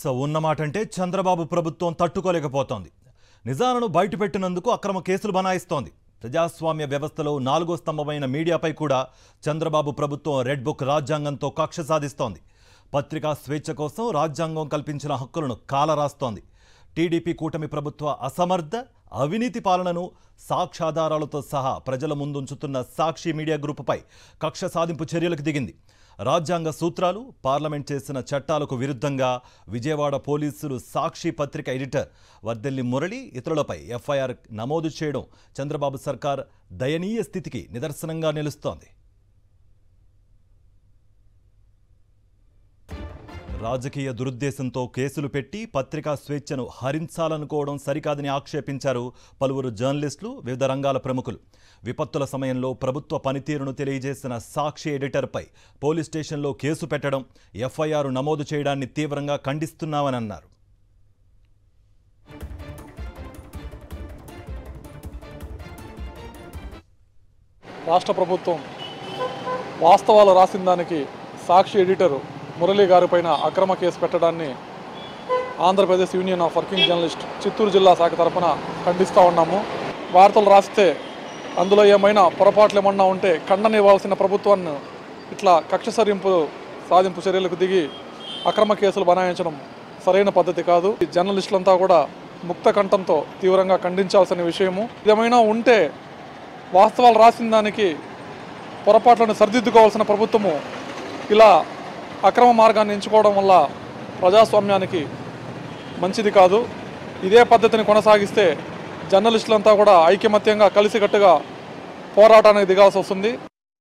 so ఉన్నమాటంటే Chandrababu ప్రభుత్వం తట్టుకోలేకపోతోంది నిజాలను బయటపెట్టినందుకు అక్రమ కేసులు బనాయిస్తోంది ప్రజాస్వామ్య వ్యవస్థలో నాలుగో స్తంభమైన మీడియాపై కూడా చంద్రబాబు ప్రభుత్వం రెడ్ బుక్ రాజ్యాంగంతో కక్ష సాధిస్తోంది పత్రికా స్వేచ్ఛ కోసం రాజ్యాంగం కల్పించిన హక్కులను కాలరాస్తోంది టీడీపీ కూటమి ప్రభుత్వ అసమర్థ అవినీతి పాలనను సాక్ష్యాధారాలతో సహా ప్రజల ముందుంచుతున్న సాక్షి మీడియా గ్రూపుపై కక్ష సాధింపు చర్యలకు దిగింది రాజ్యాంగ సూత్రాలు పార్లమెంట్ చేసిన చట్టాలకు విరుద్ధంగా విజయవాడ పోలీసులు సాక్షి పత్రిక ఎడిటర్ వర్దెల్లి మురళి ఇతరులపై ఎఫ్ఐఆర్ నమోదు చేయడం చంద్రబాబు సర్కార్ దయనీయ స్థితికి నిదర్శనంగా నిలుస్తోంది రాజకీయ దురుద్దేశంతో కేసులు పెట్టి పత్రికా స్వేచ్ఛను హరించాలనుకోవడం సరికాదని ఆక్షేపించారు పలువురు జర్నలిస్టులు వివిధ రంగాల ప్రముఖులు విపత్తుల సమయంలో ప్రభుత్వ పనితీరును తెలియజేసిన సాక్షి ఎడిటర్పై పోలీస్ స్టేషన్లో కేసు పెట్టడం ఎఫ్ఐఆర్ నమోదు చేయడాన్ని తీవ్రంగా ఖండిస్తున్నామని అన్నారు రాష్ట్ర ప్రభుత్వం వాస్తవాలు రాసిన దానికి సాక్షి ఎడిటర్ మురళీ గారిపైన అక్రమ కేసు పెట్టడాన్ని Andhra Pradesh union of working journalist Chittoor జిల్లా శాఖ తరఫున ఖండిస్తూ ఉన్నాము వార్తలు రాస్తే అందులో ఏమైనా పొరపాట్లు ఏమన్నా ఉంటే ఖండనివ్వాల్సిన ప్రభుత్వాన్ని ఇట్లా కక్ష సరింపు సాధింపు చర్యలకు దిగి అక్రమ కేసులు బనాయించడం సరైన పద్ధతి కాదు ఈ జర్నలిస్టులంతా కూడా ముక్త కంఠంతో తీవ్రంగా ఖండించాల్సిన విషయము ఏమైనా ఉంటే వాస్తవాలు రాసిన దానికి పొరపాట్లను సరిదిద్దుకోవాల్సిన ప్రభుత్వము ఇలా అక్రమ మార్గాన్ని ఎంచుకోవడం వల్ల ప్రజాస్వామ్యానికి మంచిది కాదు ఇదే పద్ధతిని కొనసాగిస్తే జర్నలిస్టులంతా కూడా ఐకమత్యంగా కలిసికట్టుగా పోరాటానికి దిగాల్సి వస్తుంది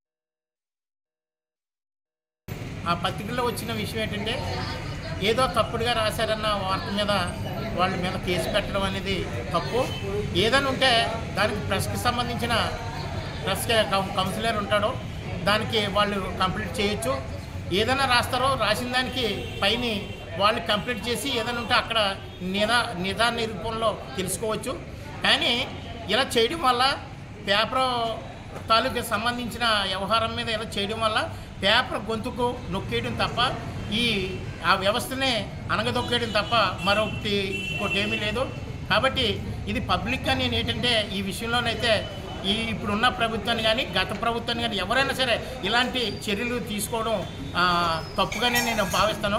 ఆ పత్రికలో వచ్చిన విషయం ఏంటంటే ఏదో తప్పుడుగా రాశారన్న వార్త మీద వాళ్ళ మీద కేసు పెట్టడం అనేది తప్పు ఏదైనా ఉంటే దానికి ప్రెస్కి సంబంధించిన ప్రెస్ కౌన్సిలర్ ఉంటాడో దానికి వాళ్ళు కంప్లీట్ చేయొచ్చు ఏదైనా రాస్తారో రాసిన దానికి పైన వాళ్ళు కంప్లీట్ చేసి ఏదైనా ఉంటే అక్కడ నిదా నిదా నిరూపణలో తెలుసుకోవచ్చు కానీ ఇలా చేయడం వల్ల పేపర్ తాలూకు సంబంధించిన వ్యవహారం మీద ఇలా చేయడం వల్ల పేపర్ గొంతుకు నొక్కేయడం తప్ప ఈ ఆ వ్యవస్థనే అనగదొక్కేయడం తప్ప మరొకటి ఇంకోటి ఏమీ లేదు కాబట్టి ఇది పబ్లిక్గా నేను ఏంటంటే ఈ విషయంలోనైతే ఈ ఇప్పుడున్న ప్రభుత్వాన్ని కానీ గత ప్రభుత్వాన్ని కానీ ఎవరైనా సరే ఇలాంటి చర్యలు తీసుకోవడం ఆ, తప్పుగానే నేను భావిస్తాను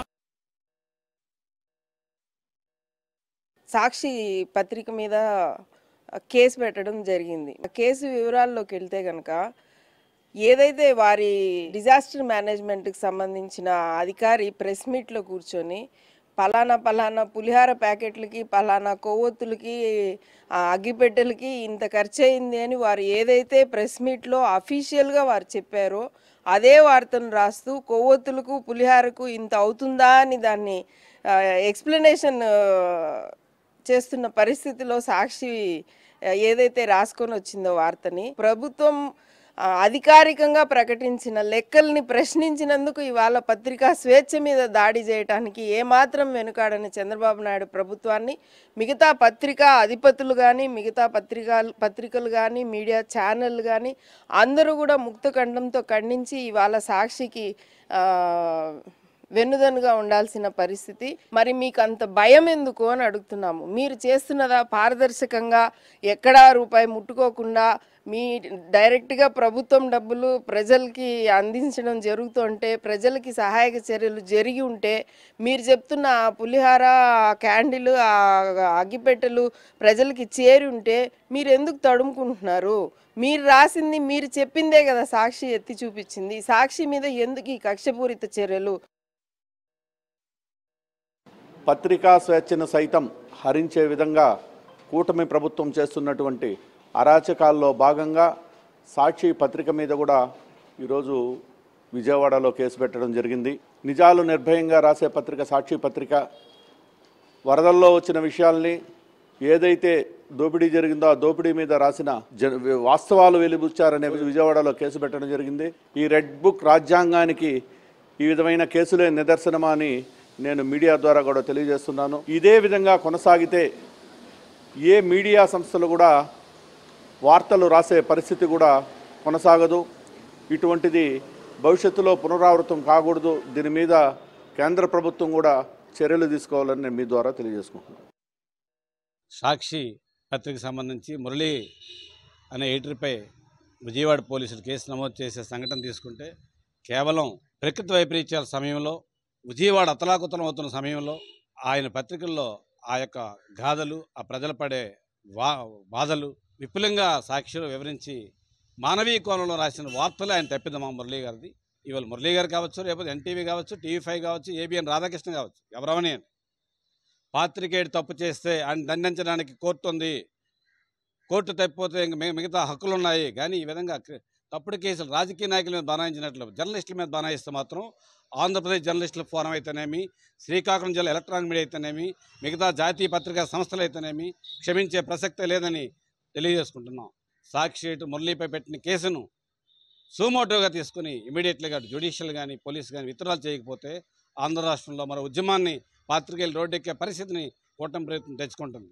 సాక్షి పత్రిక మీద కేసు పెట్టడం జరిగింది ఆ కేసు వివరాల్లోకి వెళ్తే కనుక ఏదైతే వారి డిజాస్టర్ మేనేజ్మెంట్కి సంబంధించిన అధికారి ప్రెస్ మీట్లో కూర్చొని పలానా పలానా పులిహార ప్యాకెట్లకి పలానా కొవ్వొత్తులకి ఆ, అగ్గిపెట్టెలకి ఇంత ఖర్చు అయింది అని వారు ఏదైతే ప్రెస్ మీట్లో అఫీషియల్గా వారు చెప్పారో అదే వార్తను రాస్తూ కొవ్వొత్తులకు పులిహారకు ఇంత అవుతుందా అని దాన్ని ఎక్స్ప్లెనేషన్ చేస్తున్న పరిస్థితిలో సాక్షి ఆ, ఏదైతే రాసుకొని వచ్చిందో వార్తని ప్రభుత్వం ఆ, అధికారికంగా ప్రకటించిన లెక్కల్ని ప్రశ్నించినందుకు ఇవాళ పత్రికా స్వేచ్ఛ మీద దాడి చేయడానికి ఏమాత్రం వెనుకాడని చంద్రబాబు నాయుడు ప్రభుత్వాన్ని మిగతా పత్రికా అధిపతులు కానీ మిగతా పత్రికా పత్రికలు కానీ మీడియా ఛానళ్ళు కానీ అందరూ కూడా ముక్తఖండంతో ఖండించి ఇవాళ సాక్షికి ఆ, వెన్నుదన్నుగా ఉండాల్సిన పరిస్థితి మరి మీకు అంత భయం ఎందుకు అని అడుగుతున్నాము మీరు చేస్తున్నదా పారదర్శకంగా ఎక్కడా రూపాయి ముట్టుకోకుండా మీ డైరెక్ట్గా ప్రభుత్వం డబ్బులు ప్రజలకి అందించడం జరుగుతుంటే ప్రజలకి సహాయక చర్యలు జరిగి ఉంటే మీరు చెప్తున్న ఆ పులిహార ఆ క్యాండిల్ ఆ అగ్గిపెట్టెలు ప్రజలకి చేరి ఉంటే మీరు ఎందుకు తడుముకుంటున్నారు మీరు రాసింది మీరు చెప్పిందే కదా సాక్షి ఎత్తి చూపించింది సాక్షి మీద ఎందుకు ఈ కక్షపూరిత చర్యలు పత్రికా స్వేచ్ఛను సైతం హరించే విధంగా కూటమి ప్రభుత్వం చేస్తున్నటువంటి అరాచకాల్లో భాగంగా సాక్షి పత్రిక మీద కూడా ఈరోజు విజయవాడలో కేసు పెట్టడం జరిగింది నిజాలు నిర్భయంగా రాసే పత్రిక సాక్షి పత్రిక వరదల్లో వచ్చిన విషయాల్ని ఏదైతే దోపిడీ జరిగిందో ఆ దోపిడీ మీద రాసిన జ వాస్తవాలు వెలిబుచ్చారనే విజయవాడలో కేసు పెట్టడం జరిగింది ఈ రెడ్ బుక్ రాజ్యాంగానికి ఈ విధమైన కేసులే నిదర్శనమా అని నేను మీడియా ద్వారా కూడా తెలియజేస్తున్నాను ఇదే విధంగా కొనసాగితే ఏ మీడియా సంస్థలు కూడా వార్తలు రాసే పరిస్థితి కూడా కొనసాగదు ఇటువంటిది భవిష్యత్తులో పునరావృతం కాకూడదు దీని మీద కేంద్ర ప్రభుత్వం కూడా చర్యలు తీసుకోవాలని నేను మీ ద్వారా తెలియజేసుకుంటున్నాను సాక్షి పత్రిక సంబంధించి మురళి అనే ఎడిటర్పై విజయవాడ పోలీసులు కేసు నమోదు చేసే సంఘటన తీసుకుంటే కేవలం ప్రకృతి వైపరీత్యాల సమయంలో విజయవాడ అతలాకుతలం అవుతున్న సమయంలో ఆయన పత్రికల్లో ఆ యొక్క గాథలు ఆ ప్రజలు పడే వా బాధలు విపులంగా సాక్షిలో వివరించి మానవీయ కోణంలో రాసిన వార్తలే ఆయన తప్పిదమా మురళీ గారిది ఇవాళ మురళీ గారు కావచ్చు లేకపోతే ఎన్టీవీ కావచ్చు టీవీ ఫైవ్ కావచ్చు ఏబిఎన్ రాధాకృష్ణ కావచ్చు ఎవరవని పాత్రికేయుడు తప్పు చేస్తే ఆయన దండించడానికి కోర్టు ఉంది కోర్టు తప్పిపోతే ఇంక మి- మిగతా హక్కులు ఉన్నాయి కానీ ఈ విధంగా క్రి- తప్పుడు కేసులు రాజకీయ నాయకుల మీద బనాయించినట్లు జర్నలిస్టుల మీద బనాయిస్తే మాత్రం ఆంధ్రప్రదేశ్ జర్నలిస్టుల ఫోరం అయితేనేమి శ్రీకాకుళం జిల్లా ఎలక్ట్రానిక్ మీడియా అయితేనేమి మిగతా జాతీయ పత్రికా సంస్థలు అయితేనేమి క్షమించే ప్రసక్తే లేదని తెలియజేసుకుంటున్నాం సాక్షి ఇటు మురళీపై పెట్టిన కేసును సుమోటోగా తీసుకుని ఇమీడియట్లీగా జ్యుడిషియల్ కానీ పోలీస్ కానీ విత్డ్రాల్ చేయకపోతే ఆంధ్ర రాష్ట్రంలో మరో ఉద్యమాన్ని పాత్రికేయులు రోడ్డెక్కే పరిస్థితిని కూటమి ప్రయత్నం తెచ్చుకుంటుంది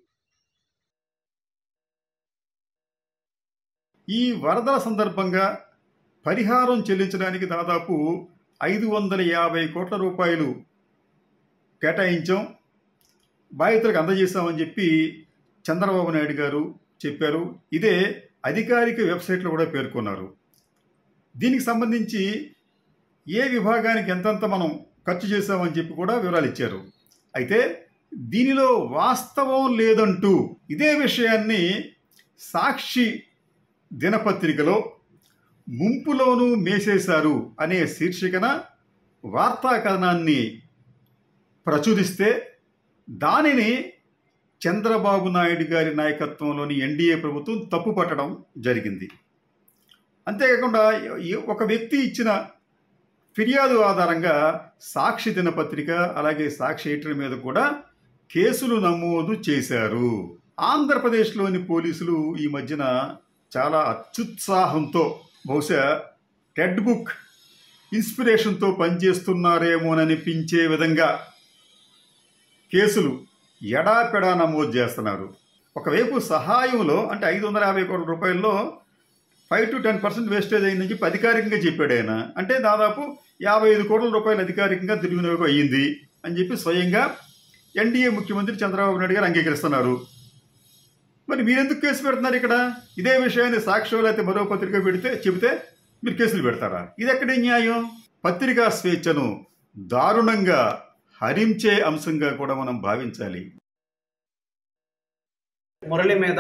ఈ వరదల సందర్భంగా పరిహారం చెల్లించడానికి దాదాపు ఐదు వందల యాభై కోట్ల రూపాయలు కేటాయించాం బాధితులకు అందజేశామని చెప్పి చంద్రబాబు నాయుడు గారు చెప్పారు ఇదే అధికారిక వెబ్సైట్లో కూడా పేర్కొన్నారు దీనికి సంబంధించి ఏ విభాగానికి ఎంతంత మనం ఖర్చు చేశామని చెప్పి కూడా వివరాలు ఇచ్చారు అయితే దీనిలో వాస్తవం లేదంటూ ఇదే విషయాన్ని సాక్షి దినపత్రికలో ముంపులోనూ మేసేశారు అనే శీర్షికన వార్తా కథనాన్ని ప్రచురిస్తే దానిని చంద్రబాబు నాయుడు గారి నాయకత్వంలోని ఎన్డీఏ ప్రభుత్వం తప్పుపట్టడం జరిగింది అంతేకాకుండా ఈ- ఒక వ్యక్తి ఇచ్చిన ఫిర్యాదు ఆధారంగా సాక్షి దినపత్రిక అలాగే సాక్షి ఎడిటర్ మీద కూడా కేసులు నమోదు చేశారు ఆంధ్రప్రదేశ్లోని పోలీసులు ఈ మధ్యన చాలా అత్యుత్సాహంతో బహుశా రెడ్ బుక్ ఇన్స్పిరేషన్తో పనిచేస్తున్నారేమోననిపించే విధంగా కేసులు ఎడాపెడా నమోదు చేస్తున్నారు ఒకవైపు సహాయంలో అంటే ఐదు వందల యాభై కోట్ల రూపాయల్లో ఫైవ్ టు టెన్ పర్సెంట్ వేస్టేజ్ అయిందని చెప్పి అధికారికంగా చెప్పాడు ఆయన అంటే దాదాపు యాభై ఐదు కోట్ల రూపాయలు అధికారికంగా దుర్వినియోగం అయ్యింది అని చెప్పి స్వయంగా ఎన్డీఏ ముఖ్యమంత్రి చంద్రబాబు నాయుడు గారు అంగీకరిస్తున్నారు మరి మీరెందుకు కేసు పెడుతున్నారు ఇక్కడ ఇదే విషయాన్ని సాక్ష్యం అయితే మరో పత్రిక పెడితే చెబితే మీరు కేసులు పెడతారా ఇది ఎక్కడి న్యాయం పత్రికా స్వేచ్ఛను దారుణంగా హరించే అంశంగా కూడా మనం భావించాలి మురళి మీద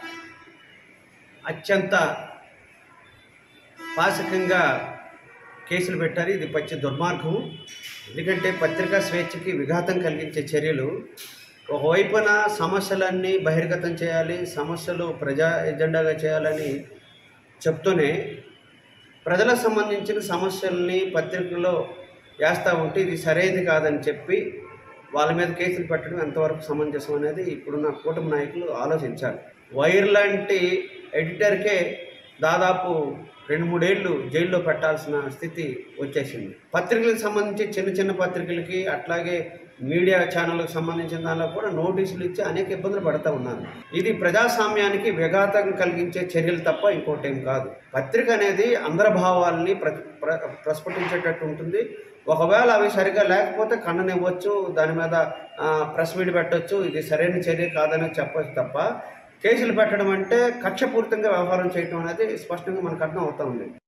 అత్యంత పాశకంగా కేసులు పెట్టారు ఇది పచ్చి దుర్మార్గం ఎందుకంటే పత్రికా స్వేచ్ఛకి విఘాతం కలిగించే చర్యలు ఒకవైపున సమస్యలన్నీ బహిర్గతం చేయాలి సమస్యలు ప్రజా ఎజెండాగా చేయాలని చెప్తూనే ప్రజలకు సంబంధించిన సమస్యల్ని పత్రికలో వేస్తూ ఉంటే ఇది సరైనది కాదని చెప్పి వాళ్ళ మీద కేసులు పెట్టడం ఎంతవరకు సమంజసం అనేది ఇప్పుడున్న కూటమి నాయకులు ఆలోచించాలి వైర్ లాంటి ఎడిటర్కే దాదాపు రెండు మూడేళ్లు జైల్లో పెట్టాల్సిన స్థితి వచ్చేసింది పత్రికలకు సంబంధించి చిన్న చిన్న పత్రికలకి అట్లాగే మీడియా ఛానళ్ళకు సంబంధించిన దానిలో కూడా నోటీసులు ఇచ్చి అనేక ఇబ్బందులు పడుతూ ఉన్నారు ఇది ప్రజాస్వామ్యానికి విఘాతం కలిగించే చర్యలు తప్ప ఇంకోటి ఏం కాదు పత్రిక అనేది అందరి భావాల్ని ప్ర ప్ర- ప్రస్ఫుటించేటట్టు ఉంటుంది ఒకవేళ అవి సరిగా లేకపోతే కన్ననివ్వచ్చు దాని మీద ఆ, ప్రెస్ మీట్ పెట్టొచ్చు ఇది సరైన చర్య కాదని చెప్పచ్చు తప్ప కేసులు పెట్టడం అంటే కక్షపూరితంగా వ్యవహారం చేయడం అనేది స్పష్టంగా మనకు అర్థం అవుతా ఉంది